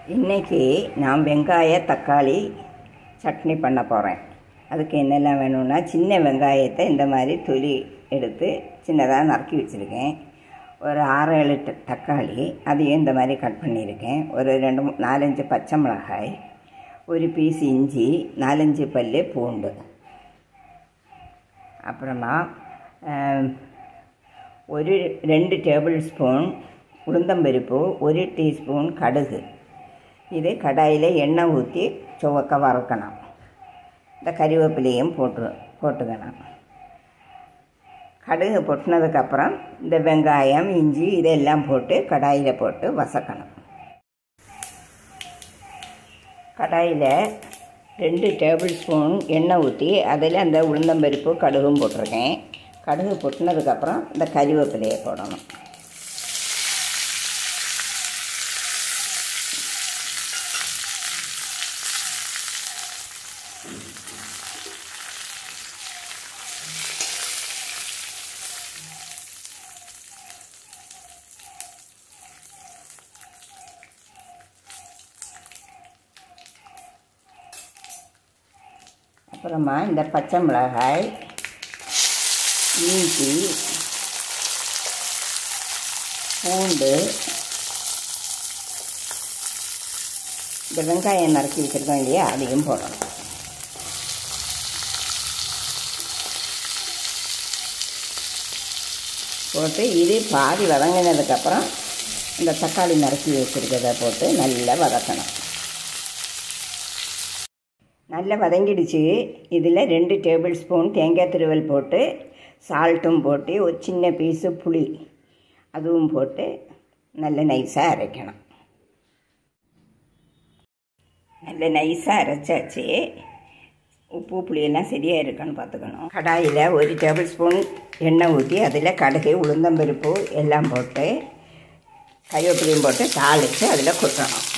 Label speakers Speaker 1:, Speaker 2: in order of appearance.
Speaker 1: இன்றைக்கி நான் வெங்காய தக்காளி சட்னி பண்ண போகிறேன் அதுக்கு என்னெல்லாம் வேணும்னா சின்ன வெங்காயத்தை இந்த மாதிரி தொலி எடுத்து சின்னதாக நறுக்கி வச்சுருக்கேன் ஒரு ஆறு ஏழு த- தக்காளி அதையும் இந்த மாதிரி கட் பண்ணியிருக்கேன் ஒரு ரெண்டு மூ- நாலஞ்சு பச்சை மிளகாய் ஒரு பீஸ் இஞ்சி நாலஞ்சு பல்லு பூண்டு அப்புறமா ஆம், ஒரு ரெண்டு டேபிள் ஸ்பூன் உளுந்தம்பருப்பு ஒரு டீஸ்பூன் கடுகு இது கடாயில் எண்ணெய் ஊற்றி சுவக்க வறுக்கணும் இந்த கறிவேப்பிலையும் போட்டு போட்டுக்கணும் கடுகு பொட்டினதுக்கப்புறம் இந்த வெங்காயம் இஞ்சி இதெல்லாம் போட்டு கடாயில் போட்டு வசக்கணும் கடாயில் ரெண்டு டேபிள் ஸ்பூன் எண்ணெய் ஊற்றி அதில் அந்த உளுந்தம்பருப்பு கடுகும் போட்டிருக்கேன் கடுகு பொட்டினதுக்கப்புறம் இந்த கறிவேப்பிலையை போடணும் அப்புறமா இந்த பச்சை மிளகாய் இஞ்சி பூண்டு இந்த வெங்காயம் நறுக்கி வச்சுருக்கோம் இல்லையா அதையும் போடணும் போட்டு இது பாதி வதங்கினதுக்கப்புறம் இந்த தக்காளி நறுக்கி வச்சுருக்கிறத போட்டு நல்லா வதக்கணும் நல்லா வதங்கிடுச்சு இதில் ரெண்டு டேபிள் ஸ்பூன் தேங்காய் திருவல் போட்டு சால்ட்டும் போட்டு ஒரு சின்ன பீஸு புளி அதுவும் போட்டு நல்ல நைஸாக அரைக்கணும் நல்ல நைஸாக அரைச்சாச்சு உப்பு புளியெல்லாம் சரியாக இருக்கான்னு பார்த்துக்கணும் கடாயில் ஒரு டேபிள் ஸ்பூன் எண்ணெய் ஊற்றி அதில் கடுகு உளுந்தம்பருப்பு எல்லாம் போட்டு கருவேப்பிலையும் போட்டு தாளித்து அதில் கொட்டணும்